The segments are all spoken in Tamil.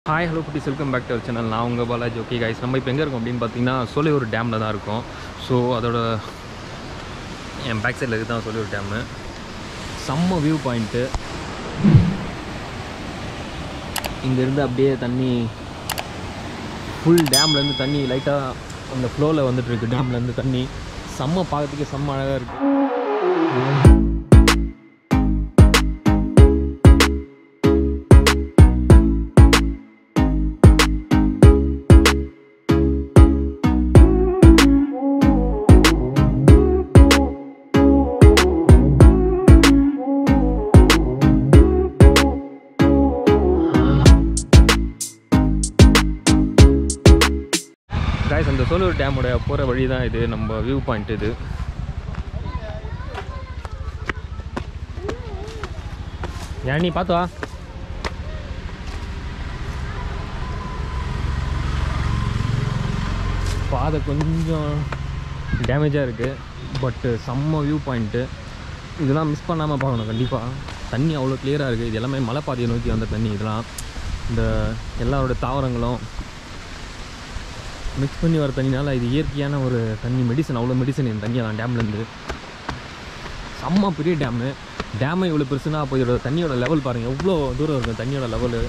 ஹாய் ஹலோ குட்டி welcome back to our channel நான் உங்கள் பாலாஜி ஓகே கைஸ் நம்ம இப்போ எங்கே இருக்கோம் அப்படின்னு பார்த்தீங்கன்னா சோலையூர் டேமில் தான் இருக்கோம் ஸோ அதோட என் பேக் சைடில் இருக்குது தான் சோலையூர் டேமு செம்ம வியூ பாயிண்ட்டு இங்கேருந்து அப்படியே தண்ணி ஃபுல் டேம்லேருந்து தண்ணி லைட்டாக அந்த ஃப்ளோவில் வந்துட்டு இருக்கு டேம்லேருந்து தண்ணி செம்ம பார்க்கறதுக்கே செம்ம அழகாக இருக்குது காய்ஸ் அந்த சோலூர் டேமோட போகிற வழி தான் இது நம்ம வியூ பாயிண்ட் இது ஏன் நீ பார்த்து வா பாதை கொஞ்சம் டேமேஜாக இருக்குது பட்டு செம்ம வியூ பாயிண்ட்டு இதெல்லாம் மிஸ் பண்ணாமல் பார்க்கணும் கண்டிப்பாக தண்ணி அவ்வளோ கிளியராக இருக்குது இது எல்லாமே மலை பாதையை நோக்கி வந்த தண்ணி இதெல்லாம் இந்த எல்லாரோட தாவரங்களும் மிக்ஸ் பண்ணி வர தண்ணினால இது இயற்கையான ஒரு தண்ணி மெடிசன் அவ்வளோ மெடிசன் இந்த தண்ணியெல்லாம் டேம்லேருந்து செம்ம பெரிய டேமு டேமை இவ்வளோ பெருசுனா அப்போ இதோட தண்ணியோட லெவல் பாருங்கள் எவ்வளோ தூரம் இருக்கும் தண்ணியோட லெவலு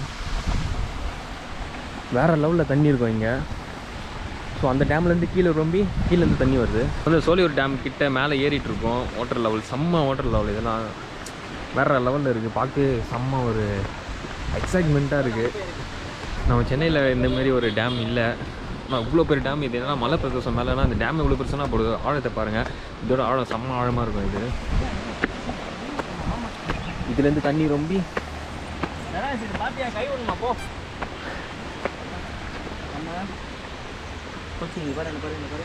வேறு லெவலில் தண்ணி இருக்கும் இங்கே ஸோ அந்த டேம்லேருந்து கீழே ரொம்ப கீழேருந்து தண்ணி வருது வந்து சோலியூர் டேம் கிட்ட மேலே ஏறிட்டு இருக்கோம் வாட்டர் லெவல் செம்ம வாட்டர் லெவல் இதெல்லாம் வேறு லெவலில் இருக்குது பார்க்க செம்ம ஒரு எக்ஸைட்மெண்ட்டாக இருக்குது நம்ம சென்னையில் இந்த மாதிரி ஒரு டேம் இல்லை ஆனால் இவ்வளோ பெரிய டேம் இது என்னன்னா மலை பிரதேசம் மேலேனா இந்த டேம் இவ்வளோ பெருசுனா போடுது ஆழத்தை பாருங்கள் இதோட ஆழம் செம்ம ஆழமாக இருக்கும் இது இதுலேருந்து தண்ணி ரொம்ப கை விடுமா போ கோச்சிங் பாரு பாரு பாரு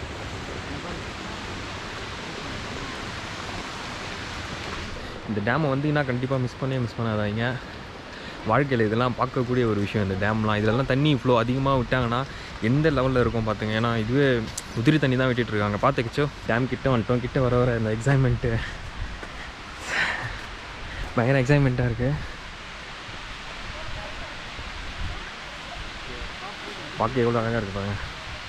இந்த டேமை வந்தீங்கன்னா கண்டிப்பாக மிஸ் பண்ணவே மிஸ் பண்ணாதாங்க வாழ்க்கையில் இதெல்லாம் பார்க்கக்கூடிய ஒரு விஷயம் இந்த டேம்லாம் இதெல்லாம் தண்ணி ஃப்ளோ அதிகமாக விட்டாங்கன்னா எந்த லெவலில் இருக்கும் பார்த்துங்க ஏன்னா இதுவே உதிரி தண்ணி தான் விட்டுட்டு இருக்காங்க பார்த்துக்கிச்சோ டேம் கிட்ட வந்துட்டோம் கிட்ட வர வர இந்த எக்ஸைட்மெண்ட்டு பயங்கர எக்ஸைட்மெண்ட்டாக இருக்குது பார்க்க எவ்வளோ அழகாக இருக்கு பாருங்க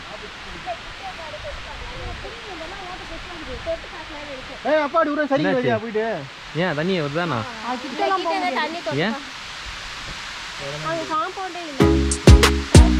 ஏய் அப்பா விட சரி என்னாச்சு? வழியா போயிட்டு ஏன் தண்ணி வருதாண்ணா தண்ணி ஏன் அங்க காம்பவுண்டே இல்லை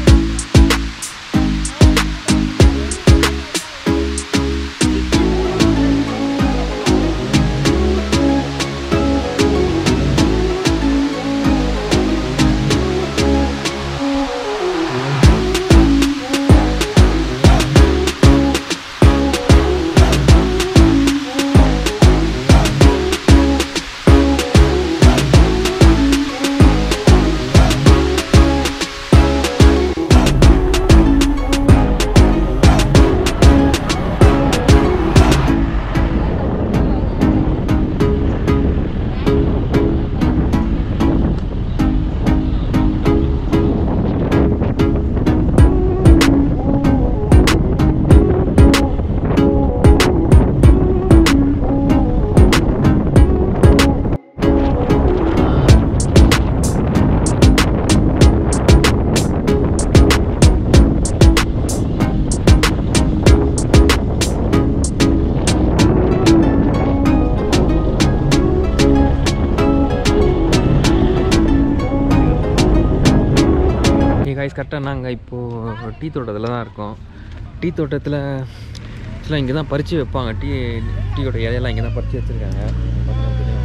ஏ காய்ஸ் கரெக்டாக நாங்கள் இப்போது டீ தோட்டத்தில் தான் இருக்கோம் டீ தோட்டத்தில் ஆக்சுவலாக இங்கே தான் பறித்து வைப்பாங்க டீ டீயோட இலையெல்லாம் இங்கே தான் பறித்து வச்சுருக்காங்க தெரியும்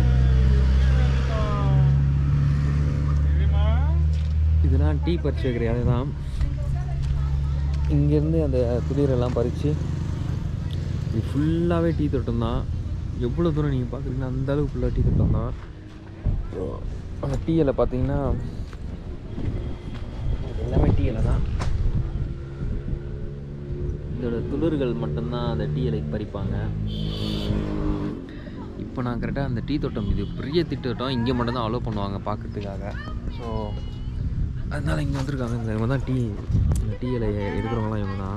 இதெல்லாம் டீ பறித்து வைக்கிற இலை தான் இங்கேருந்து அந்த துளிரெல்லாம் பறித்து இது ஃபுல்லாகவே டீ தோட்டம் தான் எவ்வளோ தூரம் நீங்கள் பார்க்குறீங்கன்னா அந்த அளவுக்கு ஃபுல்லாக டீ தோட்டம் தான் அந்த டீ இலை பார்த்தீங்கன்னா எல்லாமே டீ இலை தான் இதோட துளிர்கள் மட்டும்தான் அந்த டீ இலை பறிப்பாங்க இப்போ நான் கரெக்டாக அந்த டீ தோட்டம் இது பெரிய டீ தோட்டம் இங்கே மட்டும்தான் அலோவ் பண்ணுவாங்க பார்க்கறதுக்காக ஸோ அதனால் இங்கே வந்திருக்காங்க இந்த இவங்க தான் டீ இந்த டீ இலையை எடுக்கிறவங்களாம் இவங்க தான்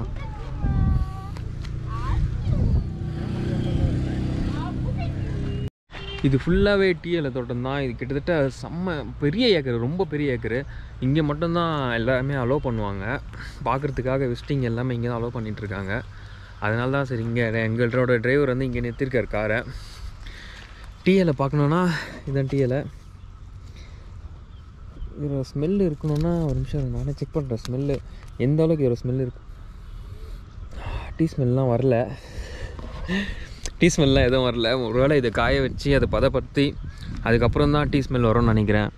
இது ஃபுல்லாகவே டீயில் தோட்டம் தான் இது கிட்டத்தட்ட செம்ம பெரிய ஏக்கர் ரொம்ப பெரிய ஏக்கர் இங்கே மட்டும்தான் எல்லாருமே அலோவ் பண்ணுவாங்க பார்க்குறதுக்காக விசிட்டிங் எல்லாமே இங்கே தான் அலோவ் பண்ணிகிட்ருக்காங்க அதனால தான் சரி இங்கே எங்களோட டிரைவர் வந்து இங்கே நிறுத்திருக்கார் காரை டீஎலை பார்க்கணுன்னா இதான் டீஎலை இதில் ஸ்மெல் இருக்கணும்னா ஒரு நிமிஷம் இருங்க, நானே செக் பண்ணுறேன் ஸ்மெல்லு எந்த அளவுக்கு ஒரு ஸ்மெல் இருக்கும் டீ ஸ்மெல்லாம் வரல டீ ஸ்மெல்லாம் எதுவும் வரல ஒருவேளை இதை காய வச்சு அதை பதப்படுத்தி அதுக்கப்புறம் தான் டீ ஸ்மெல் வரும்னு நினைக்கிறேன்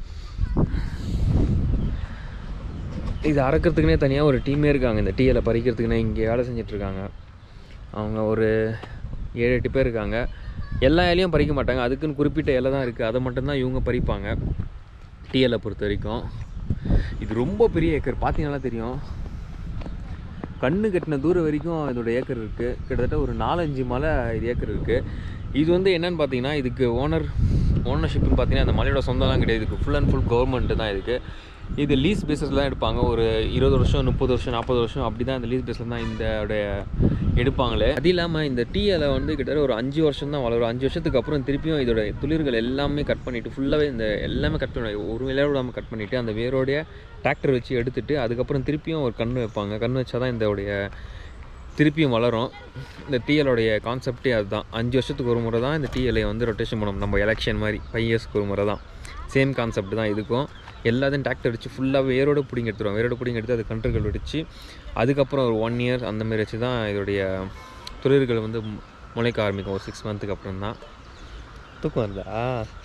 இது அறக்கிறதுக்குனே தனியாக ஒரு டீமே இருக்காங்க இந்த டீயில் பறிக்கிறதுக்குனே இங்கே வேலை செஞ்சிட்ருக்காங்க அவங்க ஒரு ஏழு எட்டு பேர் இருக்காங்க எல்லா இலையும் பறிக்க மாட்டாங்க அதுக்குன்னு குறிப்பிட்ட இலை தான் இருக்குது அதை மட்டும்தான் இவங்க பறிப்பாங்க டீஎலை பொறுத்த வரைக்கும் இது ரொம்ப பெரிய ஏக்கர் பார்த்தீங்கன்னா தெரியும் கண்ணு கட்டின தூரம் வரைக்கும் இதோட ஏக்கர் இருக்குது கிட்டத்தட்ட ஒரு நாலஞ்சு மலை இது ஏக்கர் இருக்குது இது வந்து என்னன்னு பார்த்தீங்கன்னா இதுக்கு ஓனர் ஓனர்ஷிப்னு பார்த்தீங்கன்னா அந்த மலையோட சொந்தம்லாம் கிடையாது இதுக்கு ஃபுல் அண்ட் ஃபுல் கவர்மெண்ட்டு தான் இதுக்கு இது லீஸ் பேஸில் தான் எடுப்பாங்க ஒரு இருபது வருஷம் முப்பது வருஷம் நாற்பது வருஷம் அப்படி தான் இந்த லீஸ் பேஸில் தான் இந்த உடைய எடுப்பாங்களே அது இல்லாமல் இந்த டீ இலை வந்து கிட்டத்தட்ட ஒரு அஞ்சு வருஷம் தான் வளரும் அஞ்சு வருஷத்துக்கு அப்புறம் திருப்பியும் இதோட துளிர்கள் எல்லாமே கட் பண்ணிவிட்டு ஃபுல்லாகவே இந்த எல்லாமே கட் பண்ணி ஒரு இலையோட விடாமல் கட் பண்ணிவிட்டு அந்த வேரோடைய டிராக்டர் வச்சு எடுத்துட்டு அதுக்கப்புறம் திருப்பியும் ஒரு கன்று வைப்பாங்க கன்று வச்சா தான் இதோடைய திருப்பியும் வளரும் இந்த டீஎலோடைய கான்செப்டே அதுதான் அஞ்சு வருஷத்துக்கு ஒரு முறை தான் இந்த டீஎலை வந்து ரொட்டேஷன் பண்ணணும் நம்ம எலெக்ஷன் மாதிரி ஃபைவ் இயர்ஸ்க்கு ஒரு முறை தான் சேம் கான்செப்ட் தான் இதுக்கும் எல்லாத்தையும் டிராக்டர் அடித்து ஃபுல்லாக வேரோட பிடிங்க எடுத்துருவாங்க வேரோட பிடிங்க எடுத்து அது கன்றுகள் வெடிச்சு அதுக்கப்புறம் ஒரு ஒன் இயர் அந்த மாதிரி வச்சு தான் இதோடைய துளிர்கள் வந்து மு- முளைக்க ஆரம்பிக்கும் ஒரு சிக்ஸ் மந்த்துக்கு அப்புறம் தான் தூக்கம் வருதா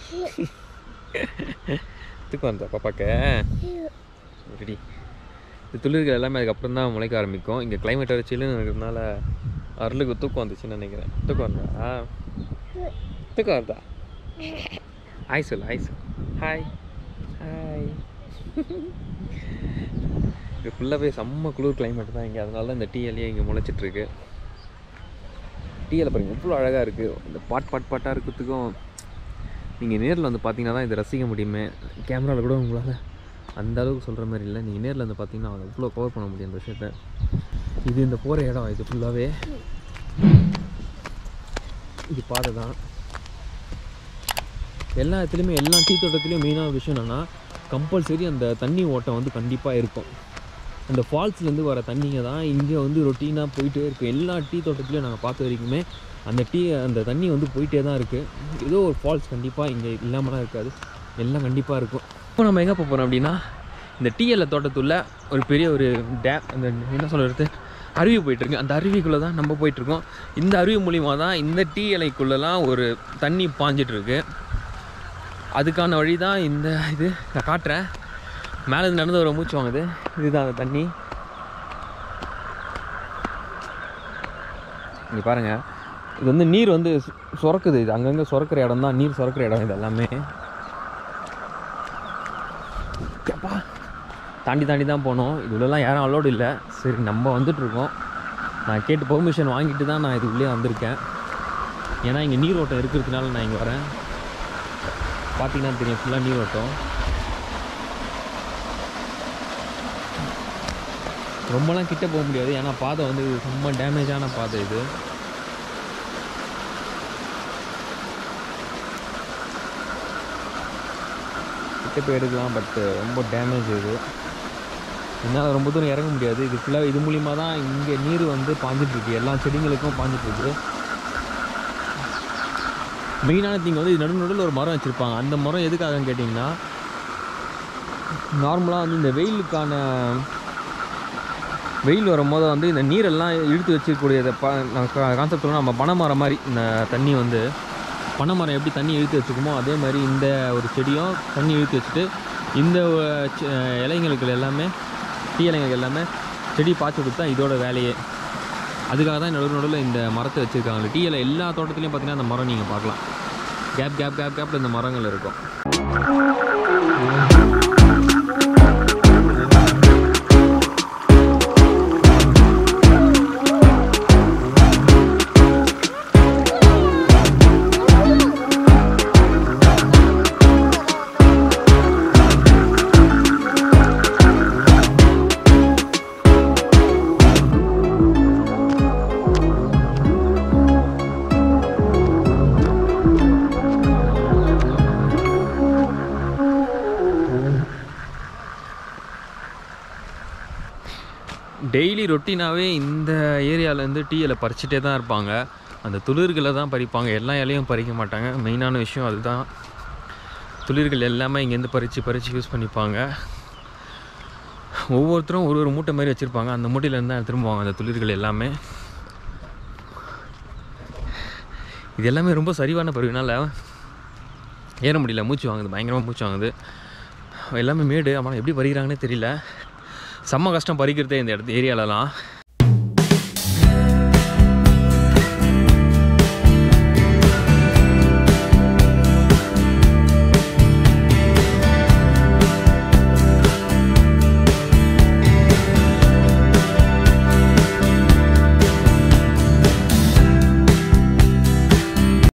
தூக்கம் வருதா பாப்பாக்க ரெடி இந்த துளிர்கள் எல்லாமே அதுக்கப்புறம் தான் முளைக்க ஆரம்பிக்கும் இங்கே கிளைமேட் வேறு சில்லுன்னு இருக்கிறதுனால அருளுக்கு தூக்கம் வந்துச்சுன்னு நினைக்கிறேன் தூக்கம் வருதா தூக்கம் வருதா ஹாய் சொல்லு ஹாய் சொல்லு ஹாய் ஹாய் இது ஃபுல்லாகவே செம்ம குளிர் கிளைமேட் தான் இங்கே அதனால தான் இந்த டீஎல்லையே இங்கே முளைச்சிட்ருக்கு டீஎல் பாருங்க எவ்வளோ அழகாக இருக்குது இந்த பாட் பாட் பாட்டாக இருக்கிறதுக்கும் நீங்கள் நேரில் வந்து பார்த்தீங்கன்னா தான் இதை ரசிக்க முடியுமே கேமராவில் கூட உங்களால் அந்த அளவுக்கு சொல்கிற மாதிரி இல்லை நீங்கள் நேரில் வந்து பார்த்தீங்கன்னா அதை எவ்வளோ கவர் பண்ண முடியும் அந்த விஷயத்த இது இந்த போகிற இடம் இது ஃபுல்லாகவே இது பாதை தான் எல்லா இடத்துலையுமே எல்லா டீ தோட்டத்துலேயும் மெயினான விஷயம் என்னென்னா கம்பல்சரி அந்த தண்ணி ஓட்டம் வந்து கண்டிப்பாக இருக்கும் அந்த ஃபால்ஸ்லேருந்து வர தண்ணிங்க தான் இங்கே வந்து ரொட்டீனாக போயிட்டே இருக்கும் எல்லா டீ தோட்டத்துலையும் நாங்கள் பார்த்த வரைக்குமே அந்த டீ அந்த தண்ணி வந்து போயிட்டே தான் இருக்குது ஏதோ ஒரு ஃபால்ஸ் கண்டிப்பாக இங்கே இல்லாமலாம் இருக்காது எல்லாம் கண்டிப்பாக இருக்கும் இப்போ நம்ம எங்கே போகிறோம் அப்படின்னா இந்த டீஎல்ல தோட்டத்துள்ள ஒரு பெரிய ஒரு டேம் அந்த என்ன சொல்கிறது அருவி போயிட்டுருக்கு அந்த அருவிக்குள்ளே தான் நம்ம போயிட்டுருக்கோம் இந்த அருவி மூலிமா தான் இந்த டீ இலைக்குள்ளெல்லாம் ஒரு தண்ணி பாஞ்சிட்ருக்கு அதுக்கான வழி தான் இந்த இது நான் காட்டுறேன் மேலே இருந்து நடந்து வர மூச்சு வாங்குது இதுதான் அந்த தண்ணி இங்கே பாருங்கள் இது வந்து நீர் வந்து சு- சுரக்குது இது அங்கங்கே சுரக்கிற இடம் தான் நீர் சுரக்கிற இடம் இது எல்லாமே எப்பா தாண்டி தாண்டி தான் போனோம் இது உள்ளலாம் யாரும் அலோடு இல்லை சரி நம்ம வந்துட்டுருக்கோம் நான் கேட்டு பெர்மிஷன் வாங்கிட்டு தான் நான் இது உள்ளே வந்திருக்கேன் ஏன்னா இங்கே நீரோட்டம் இருக்கிறதுனால நான் இங்கே வரேன் பார்த்தீங்கன்னா தெரியும் ஃபுல்லாக நீரோட்டம் ரொம்பலாம் கிட்ட போக முடியாது ஏன்னா பாதை வந்து இது ரொம்ப டேமேஜான பாதை இது கிட்ட போய் எடுக்கலாம் பட் ரொம்ப டேமேஜ் இது என்னால் ரொம்ப தூரம் இறங்க முடியாது இது ஃபுல்லாக இது மூலிமா தான் இங்கே நீர் வந்து பாஞ்சிட்டு இருக்கு எல்லா செடிங்களுக்கும் பாஞ்சிட்டு இருக்கு மெயினான திங் வந்து இது நடு நடுவில் ஒரு மரம் வச்சுருப்பாங்க அந்த மரம் எதுக்காகன்னு கேட்டிங்கன்னா நார்மலாக வந்து இந்த வெயிலுக்கான வெயில் வரும்போது வந்து இந்த நீரெல்லாம் இழுத்து வச்சிருக்கக்கூடியதை பா கான்செப்ட் சொல்லணும் நம்ம பனைமரம் மாதிரி இந்த தண்ணி வந்து பனைமரம் எப்படி தண்ணி இழுத்து வச்சுக்குமோ அதே மாதிரி இந்த ஒரு செடியும் தண்ணி இழுத்து வச்சுட்டு இந்த அஹ், செ- இலைங்களுக்கு எல்லாமே டீ இலைங்களுக்கு எல்லாமே செடி பாய்ச்சி கொடுத்தா இதோட வேலையே அதுக்காக தான் நடுவு நடுவில் இந்த மரத்தை வச்சுருக்காங்க டீ இலை எல்லா தோட்டத்துலையும் பார்த்தீங்கன்னா அந்த மரம் நீங்கள் பார்க்கலாம் கேப் கேப் கேப் கேப்பில் இந்த மரங்கள் இருக்கும் டெய்லி ரொட்டீனாகவே இந்த ஏரியாவிலேருந்து டீ இலை பறிச்சுட்டே தான் இருப்பாங்க அந்த துளிர்களை தான் பறிப்பாங்க எல்லா இலையும் பறிக்க மாட்டாங்க மெயினான விஷயம் அதுதான் துளிர்கள் எல்லாமே இங்கேருந்து பறித்து பறித்து யூஸ் பண்ணிப்பாங்க ஒவ்வொருத்தரும் ஒரு ஒரு மூட்டை மாதிரி வச்சுருப்பாங்க அந்த மூட்டையிலேருந்து தான் திரும்புவாங்க அந்த துளிர்கள் எல்லாமே இது எல்லாமே ரொம்ப சரிவான பருவினால ஏற முடியல மூச்சு வாங்குது பயங்கரமாக மூச்சு வாங்குது எல்லாமே மேடு ஆனால் எப்படி பறிக்கிறாங்கன்னே தெரியல செம்ம கஷ்டம் பறிக்கிறதே இந்த இடத்து ஏரியாலலாம்